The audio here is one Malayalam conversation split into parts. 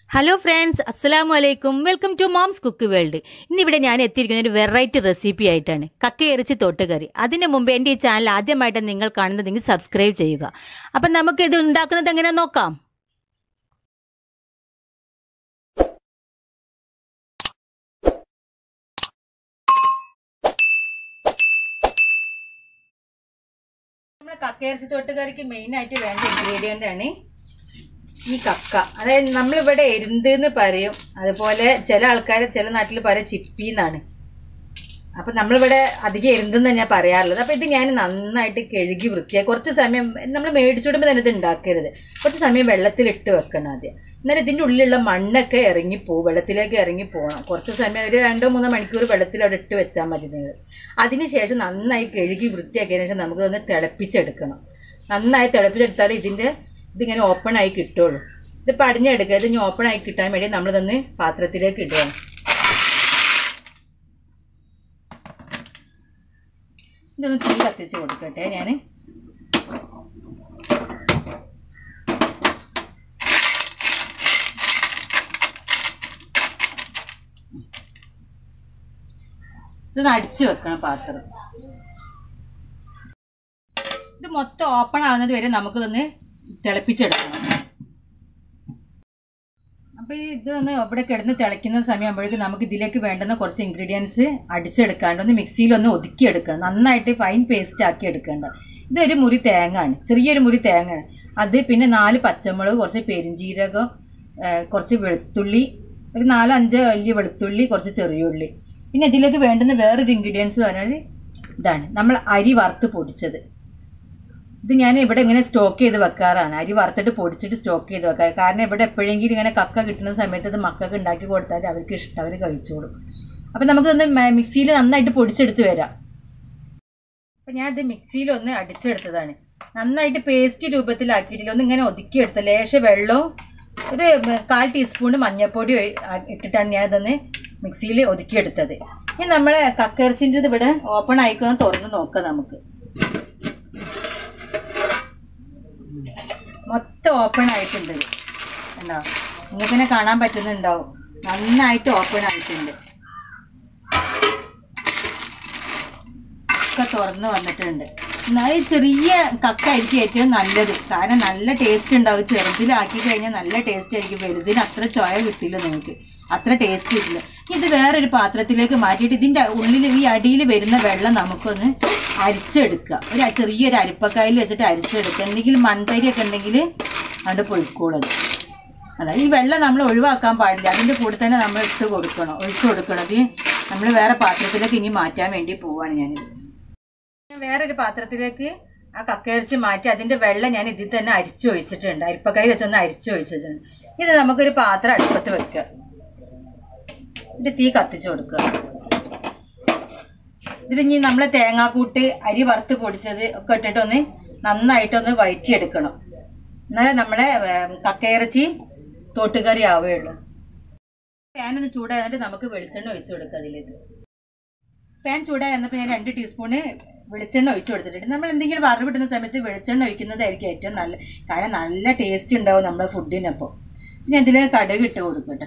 ഹലോ ഫ്രണ്ട്സ് അസ്സലാമു അലൈക്കും welcome to mom's cook world ഇന്നിവിടെ ഞാൻ എത്തിയിരിക്കുന്ന ഒരു വെറൈറ്റി റെസിപ്പി ആയിട്ടാണ് കക്കയിറച്ചി തൊട്ടുകറി അതിന് മുമ്പ് എൻ്റെ ഈ ചാനൽ ആദ്യമായിട്ട് നിങ്ങൾ കാണുന്നതെങ്കിൽ സബ്സ്ക്രൈബ് ചെയ്യുക അപ്പം നമുക്ക് ഇത് ഉണ്ടാക്കുന്നത് എങ്ങനെ നോക്കാം നമ്മുടെ കക്കയിറച്ചി തൊട്ടുകറിക്ക് മെയിൻ ആയിട്ട് വേണ്ട ഇൻഗ്രീഡിയൻ്റ് ആണ് ഈ കക്ക അതായത് നമ്മളിവിടെ എരുന്ത് എന്ന് പറയും അതുപോലെ ചില ആൾക്കാർ ചില നാട്ടിൽ പറയും ചിപ്പി എന്നാണ് അപ്പം നമ്മളിവിടെ അധികം എരുന്തെന്ന് ഞാൻ പറയാറുള്ളത് അപ്പം ഇത് ഞാൻ നന്നായിട്ട് കഴുകി വൃത്തിയാക്കി കുറച്ച് സമയം നമ്മൾ മേടിച്ചുവിടുമ്പോൾ തന്നെ ഇത് ഉണ്ടാക്കരുത് കുറച്ച് സമയം വെള്ളത്തിലിട്ട് വെക്കണം ആദ്യം എന്നാലും ഇതിൻ്റെ ഉള്ളിലുള്ള മണ്ണൊക്കെ ഇറങ്ങിപ്പോവും വെള്ളത്തിലേക്ക് ഇറങ്ങി പോകണം കുറച്ച് സമയം ഒരു രണ്ടോ മൂന്നോ മണിക്കൂർ വെള്ളത്തിൽ അവിടെ ഇട്ട് വെച്ചാൽ മതി നിങ്ങൾ അതിനുശേഷം നന്നായി കഴുകി വൃത്തിയാക്കിയതിനു ശേഷം നമുക്കൊന്ന് തിളപ്പിച്ചെടുക്കണം നന്നായി തിളപ്പിച്ചെടുത്താൽ ഇതിൻ്റെ ഇതിങ്ങനെ ഓപ്പൺ ആയി കിട്ടുള്ളൂ ഇത് പടിഞ്ഞെടുക്കുക ഇത് ഇനി ഓപ്പൺ ആയി കിട്ടാൻ വേണ്ടി നമ്മളിതൊന്ന് പാത്രത്തിലേക്ക് ഇടുക ഇതൊന്ന് തീ കത്തിച്ച് കൊടുക്കട്ടെ ഞാൻ ഇതൊന്ന് അടിച്ചു വെക്കണം പാത്രം ഇത് മൊത്തം ഓപ്പൺ ആവുന്നത് വരെ നമുക്കിതൊന്ന് തിളപ്പിച്ചെടുക്കണം അപ്പോൾ ഇതൊന്ന് ഇവിടെ കിടന്ന് തിളയ്ക്കുന്ന സമയമാകുമ്പോഴേക്കും നമുക്ക് ഇതിലേക്ക് വേണ്ടുന്ന കുറച്ച് ഇൻഗ്രീഡിയൻസ് അടിച്ചെടുക്കാണ്ട് ഒന്ന് മിക്സിയിലൊന്ന് ഒതുക്കിയെടുക്കണം നന്നായിട്ട് ഫൈൻ പേസ്റ്റ് ആക്കി എടുക്കേണ്ട ഇതൊരു മുറി തേങ്ങ ആണ് ചെറിയൊരു മുറി തേങ്ങ ആണ് അത് പിന്നെ നാല് പച്ചമുളക് കുറച്ച് പെരിഞ്ചീരകം കുറച്ച് വെളുത്തുള്ളി ഒരു നാലഞ്ച് വലിയ വെളുത്തുള്ളി കുറച്ച് ചെറിയുള്ളി പിന്നെ ഇതിലേക്ക് വേണ്ടുന്ന വേറൊരു ഇൻഗ്രീഡിയൻസ് പറഞ്ഞാൽ ഇതാണ് നമ്മൾ അരി വറുത്ത് പൊടിച്ചത് ഇത് ഞാൻ ഇവിടെ ഇങ്ങനെ സ്റ്റോക്ക് ചെയ്ത് വെക്കാറാണ് അരി വറുത്തിട്ട് പൊടിച്ചിട്ട് സ്റ്റോക്ക് ചെയ്ത് വെക്കാറ് കാരണം ഇവിടെ എപ്പോഴെങ്കിലും ഇങ്ങനെ കക്ക കിട്ടുന്ന സമയത്ത് ഇത് മക്കൾക്ക് ഉണ്ടാക്കി കൊടുത്താൽ അവർക്ക് ഇഷ്ടം അവർ കഴിച്ചോളും അപ്പം നമുക്കൊന്ന് മിക്സിയിൽ നന്നായിട്ട് പൊടിച്ചെടുത്ത് വരാം അപ്പം ഞാൻ ഇത് മിക്സിയിൽ ഒന്ന് അടിച്ചെടുത്തതാണ് നന്നായിട്ട് പേസ്റ്റ് രൂപത്തിലാക്കിയിട്ടില്ല ഒന്ന് ഇങ്ങനെ ഒതുക്കിയെടുത്ത ലേശ വെള്ളവും ഒരു കാൽ ടീസ്പൂൺ മഞ്ഞൾപ്പൊടി ഇട്ടിട്ടാണ് ഞാൻ ഇതൊന്ന് മിക്സിയിൽ ഒതുക്കിയെടുത്തത് ഇനി നമ്മളെ കക്കയിറച്ചിൻ്റെ ഇവിടെ ഓപ്പൺ ആയിക്കണം തുറന്ന് നോക്കാം നമുക്ക് മൊത്തം ഓപ്പൺ ആയിട്ടുണ്ട് കണ്ടോ നിങ്ങൾക്കിനെ കാണാൻ പറ്റുന്നുണ്ടാവും നന്നായിട്ട് ഓപ്പൺ ആയിട്ടുണ്ട് ഒക്കെ തുറന്ന് വന്നിട്ടുണ്ട് എന്നാൽ ചെറിയ കക്ക ആയിരിക്കും ഏറ്റവും നല്ലത് കാരണം നല്ല ടേസ്റ്റ് ഉണ്ടാവും ചെറുതിലാക്കി കഴിഞ്ഞാൽ നല്ല ടേസ്റ്റ് ആയിരിക്കും വലുതിന് അത്ര ചോയ കിട്ടില്ല നിങ്ങൾക്ക് അത്ര ടേസ്റ്റ് കിട്ടില്ല ഇത് വേറൊരു പാത്രത്തിലേക്ക് മാറ്റിയിട്ട് ഇതിൻ്റെ ഉള്ളിൽ ഈ അടിയിൽ വരുന്ന വെള്ളം നമുക്കൊന്ന് അരിച്ചെടുക്കുക ഒരു ചെറിയൊരു അരിപ്പക്കായിൽ വെച്ചിട്ട് അരിച്ചെടുക്കുക എന്തെങ്കിലും മൺതരിയൊക്കെ ഉണ്ടെങ്കിൽ അത് പൊയ്ക്കോളത് അതായത് ഈ വെള്ളം നമ്മൾ ഒഴിവാക്കാൻ പാടില്ല അതിൻ്റെ കൂടെ തന്നെ നമ്മൾ ഇട്ട് കൊടുക്കണം ഒഴിച്ചു കൊടുക്കണം അത് നമ്മൾ വേറെ പാത്രത്തിലേക്ക് ഇനി മാറ്റാൻ വേണ്ടി പോവാണ് ഞാനിത് വേറൊരു പാത്രത്തിലേക്ക് ആ കക്കയിറച്ചി മാറ്റി അതിൻ്റെ വെള്ളം ഞാൻ ഇതിൽ തന്നെ അരിച്ചു ഒഴിച്ചിട്ടുണ്ട് അരിപ്പക്കായി വെച്ചൊന്ന് അരിച്ചു ഒഴിച്ചിട്ടുണ്ട് ഇത് നമുക്കൊരു പാത്രം അടുപ്പത്ത് വെക്കുക ഇത് തീ കത്തിച്ചു കൊടുക്കുക ഇതിനി നമ്മൾ തേങ്ങാക്കൂട്ട് അരി വറുത്ത് പൊടിച്ചത് ഒക്കെ ഇട്ടിട്ടൊന്ന് നന്നായിട്ടൊന്ന് വയറ്റിയെടുക്കണം എന്നാലേ നമ്മളെ കക്കയിറച്ചി തോട്ടുകറി ആവുകയുള്ളൂ പാനൊന്ന് ചൂടായിട്ട് നമുക്ക് വെളിച്ചെണ്ണ ഒഴിച്ചു കൊടുക്കുക അതിലേക്ക് പാൻ ചൂടായി വന്നപ്പോൾ ഞാൻ രണ്ട് ടീസ്പൂണ് വെളിച്ചെണ്ണ ഒഴിച്ചു കൊടുത്തിട്ടുണ്ട് നമ്മൾ എന്തെങ്കിലും വറവ് കിട്ടുന്ന സമയത്ത് വെളിച്ചെണ്ണ ഒഴിക്കുന്നതായിരിക്കും ഏറ്റവും നല്ല കാരണം നല്ല ടേസ്റ്റ് ഉണ്ടാവും നമ്മുടെ ഫുഡിനപ്പോൾ പിന്നെ അതിൽ കടുക് ഇട്ട് കൊടുക്കട്ടെ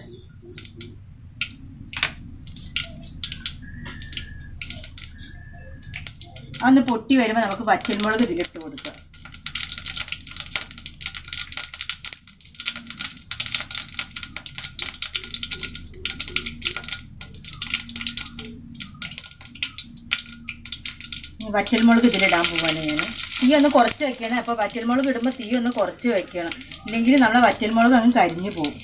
അതൊന്ന് പൊട്ടി വരുമ്പോൾ നമുക്ക് പച്ചമുളക് ഇതിലിട്ട് കൊടുക്കാം വറ്റൽമുളക് ഇതിലിടാൻ പോവാണ് ഞാൻ തീ ഒന്ന് കുറച്ച് വെക്കണം അപ്പോൾ വറ്റൽമുളക് ഇടുമ്പോൾ തീ ഒന്ന് കുറച്ച് വെക്കണം ഇല്ലെങ്കിൽ നമ്മളെ വറ്റൽമുളക് അങ്ങ് കരിഞ്ഞു പോകും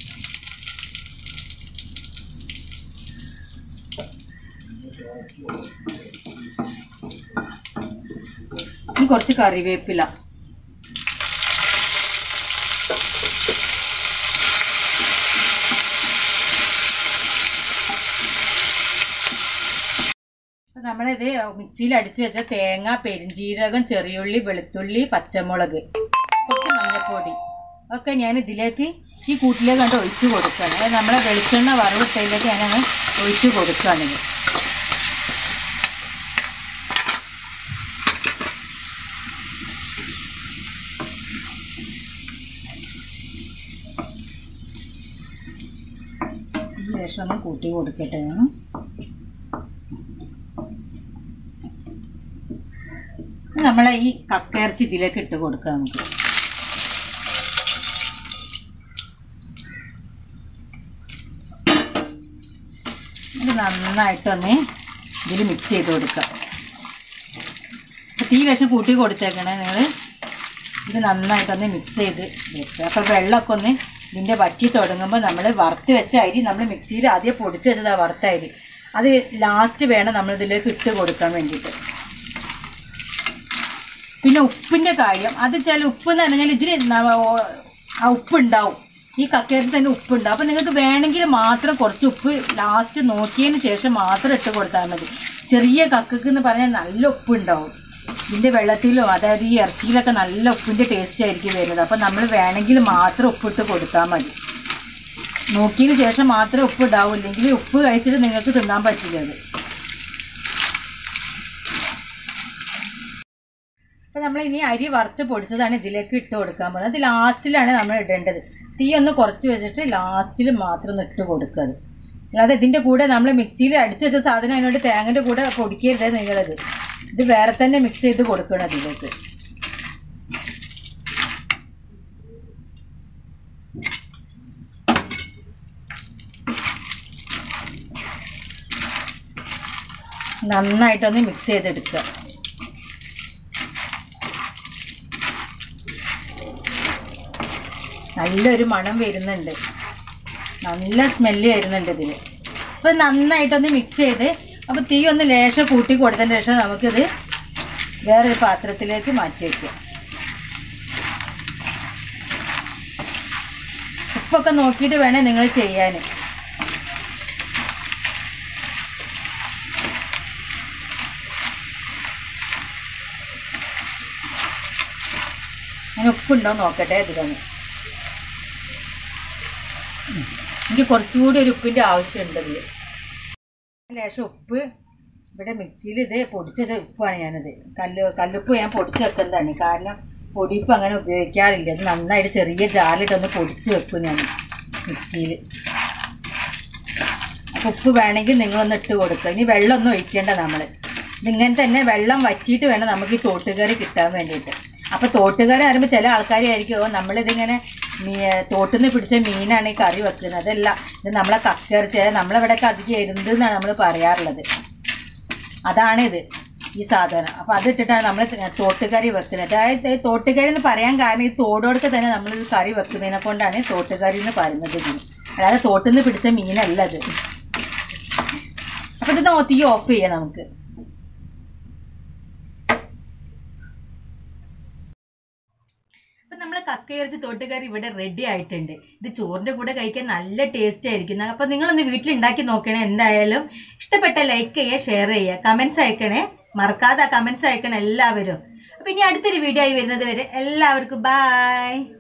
ഇനി കുറച്ച് കറിവേപ്പില നമ്മളിത് മിക്സിയിൽ അടിച്ചു വെച്ച തേങ്ങ പെരിഞ്ചീരകം ചെറിയുള്ളി വെളുത്തുള്ളി പച്ചമുളക് കുറച്ച് മഞ്ഞൾപ്പൊടി ഒക്കെ ഞാൻ ഇതിലേക്ക് ഈ കൂട്ടിലേക്ക് കണ്ട് ഒഴിച്ചു കൊടുക്കുകയാണ് അതായത് നമ്മളെ വെളിച്ചെണ്ണ വറവിട്ടതിലേക്ക് ഞാനങ്ങ് ഒഴിച്ചു കൊടുക്കുകയാണിത് ലേശം ഒന്ന് കൂട്ടി കൊടുക്കട്ടെ നമ്മളെ ഈ കക്കയിറച്ചി ഇതിലേക്ക് ഇട്ട് കൊടുക്കാം നമുക്ക് ഇത് നന്നായിട്ടൊന്ന് ഇതിൽ മിക്സ് ചെയ്ത് കൊടുക്കാം തീ ലേശം കൂട്ടി കൊടുത്തേക്കണേ നിങ്ങൾ ഇത് നന്നായിട്ടൊന്ന് മിക്സ് ചെയ്ത് വെക്കുക അപ്പോൾ വെള്ളമൊക്കെ ഒന്ന് ഇതിൻ്റെ വറ്റി തുടങ്ങുമ്പോൾ നമ്മൾ വറുത്ത് വെച്ച അരി നമ്മൾ മിക്സിയിൽ ആദ്യം പൊടിച്ച് വെച്ചതാണ് വറുത്ത അരി അത് ലാസ്റ്റ് വേണം നമ്മൾ ഇതിലേക്ക് ഇട്ട് കൊടുക്കാൻ വേണ്ടിയിട്ട് പിന്നെ ഉപ്പിൻ്റെ കാര്യം അത് ചില ഉപ്പ് എന്ന് പറഞ്ഞാൽ ഇതിൽ ആ ഉപ്പുണ്ടാവും ഈ കക്കയത്തിൽ തന്നെ ഉപ്പുണ്ടാവും അപ്പോൾ നിങ്ങൾക്ക് വേണമെങ്കിൽ മാത്രം കുറച്ച് ഉപ്പ് ലാസ്റ്റ് നോക്കിയതിന് ശേഷം മാത്രം ഇട്ട് കൊടുത്താൽ മതി ചെറിയ കക്കക്ക് എന്ന് പറഞ്ഞാൽ നല്ല ഉപ്പുണ്ടാവും ഇതിൻ്റെ വെള്ളത്തിലോ അതായത് ഈ ഇറച്ചിയിലൊക്കെ നല്ല ഉപ്പിൻ്റെ ടേസ്റ്റ് ആയിരിക്കും വരുന്നത് അപ്പം നമ്മൾ വേണമെങ്കിൽ മാത്രം ഉപ്പിട്ട് കൊടുത്താൽ മതി നോക്കിയതിന് ശേഷം മാത്രമേ ഉപ്പ് ഉണ്ടാവൂ ഇല്ലെങ്കിൽ ഉപ്പ് കഴിച്ചിട്ട് നിങ്ങൾക്ക് തിന്നാൻ പറ്റില്ല അത് അപ്പം നമ്മൾ ഇനി അരി വറുത്ത് പൊടിച്ചതാണ് ഇതിലേക്ക് ഇട്ട് കൊടുക്കാൻ പോകുന്നത് അത് ലാസ്റ്റിലാണ് നമ്മൾ ഇടേണ്ടത് തീ ഒന്ന് കുറച്ച് വെച്ചിട്ട് ലാസ്റ്റിൽ മാത്രം ഒന്ന് ഇട്ട് കൊടുക്കുക അല്ലാതെ ഇതിൻ്റെ കൂടെ നമ്മൾ മിക്സിയിൽ അടിച്ചു വെച്ച സാധനം അതിനോട് തേങ്ങൻ്റെ കൂടെ പൊടിക്കരുത് നിങ്ങളത് ഇത് വേറെ തന്നെ മിക്സ് ചെയ്ത് കൊടുക്കണം അതിലേക്ക് നന്നായിട്ടൊന്ന് മിക്സ് ചെയ്തെടുക്കുക നല്ലൊരു മണം വരുന്നുണ്ട് നല്ല സ്മെല്ല് വരുന്നുണ്ട് ഇതിൽ അപ്പോൾ നന്നായിട്ടൊന്ന് മിക്സ് ചെയ്ത് അപ്പോൾ തീ ഒന്ന് ലേശം കൂട്ടി കൊടുത്തതിന് ശേഷം നമുക്കിത് വേറൊരു പാത്രത്തിലേക്ക് മാറ്റി വയ്ക്കാം ഉപ്പൊക്കെ നോക്കിയിട്ട് വേണേ നിങ്ങൾ ചെയ്യാൻ അങ്ങനെ ഉപ്പുണ്ടോ നോക്കട്ടെ അധികം എനിക്ക് കുറച്ചുകൂടി ഒരു ഉപ്പിൻ്റെ ആവശ്യമുണ്ട് ഇതിൽ ലേശം ഉപ്പ് ഇവിടെ മിക്സിയിൽ ഇത് പൊടിച്ചത് ഉപ്പാണ് ഞാനത് കല്ല് കല്ലുപ്പ് ഞാൻ പൊടിച്ച് വെക്കുന്നതാണ് കാരണം പൊടിപ്പ് അങ്ങനെ ഉപയോഗിക്കാറില്ല അത് നന്നായിട്ട് ചെറിയ ജാലിട്ടൊന്ന് പൊടിച്ച് വെക്കും ഞാൻ മിക്സിയിൽ അപ്പോൾ ഉപ്പ് വേണമെങ്കിൽ നിങ്ങളൊന്ന് ഇട്ട് കൊടുക്കുക ഇനി വെള്ളമൊന്നും ഒഴിക്കേണ്ട നമ്മൾ ഇതിങ്ങനെ തന്നെ വെള്ളം വറ്റിയിട്ട് വേണം നമുക്ക് ഈ തോട്ടുകറി കിട്ടാൻ വേണ്ടിയിട്ട് അപ്പോൾ തോട്ടുകറി പറയുമ്പോൾ ചില ആൾക്കാരായിരിക്കും "ഓ, നമ്മളിതിങ്ങനെ മീ തോട്ടിൽ പിടിച്ച മീനാണ് ഈ കറി വെക്കുന്നത് അതല്ല ഇത് നമ്മളെ കക്കറിച്ച് നമ്മളിവിടെയൊക്കെ അധികം എരുന്ത് എന്നാണ് നമ്മൾ പറയാറുള്ളത് അതാണിത് ഈ സാധനം അപ്പോൾ അതിട്ടിട്ടാണ് നമ്മൾ തോട്ടുകറി വെക്കുന്നത് അതായത് ഈ തോട്ടുകറി എന്ന് പറയാൻ കാരണം ഈ തോടോടൊക്കെ തന്നെ നമ്മൾ ഈ കറി വെക്കുന്നതിനെ കൊണ്ടാണ് തോട്ടുകറി എന്ന് പറയുന്നത് ഇതിന് അല്ലാതെ തോട്ടിൽ നിന്ന് പിടിച്ച മീനല്ല ഇത് അപ്പോൾ ഇത് തീ ഓഫ് ചെയ്യാം നമുക്ക് അപ്പം നമ്മൾ കക്കയിറച്ചി തോട്ടുകറി ഇവിടെ റെഡി ആയിട്ടുണ്ട് ഇത് ചോറിൻ്റെ കൂടെ കഴിക്കാൻ നല്ല ടേസ്റ്റ് ആയിരിക്കും അപ്പം നിങ്ങളൊന്ന് വീട്ടിൽ ഉണ്ടാക്കി നോക്കണേ എന്തായാലും ഇഷ്ടപ്പെട്ട ലൈക്ക് ചെയ്യുക ഷെയർ ചെയ്യുക കമൻസ് അയക്കണേ മറക്കാതെ കമൻസ് അയക്കണം എല്ലാവരും അപ്പം ഇനി അടുത്തൊരു വീഡിയോ ആയി വരുന്നത് വരെ എല്ലാവർക്കും ബായ്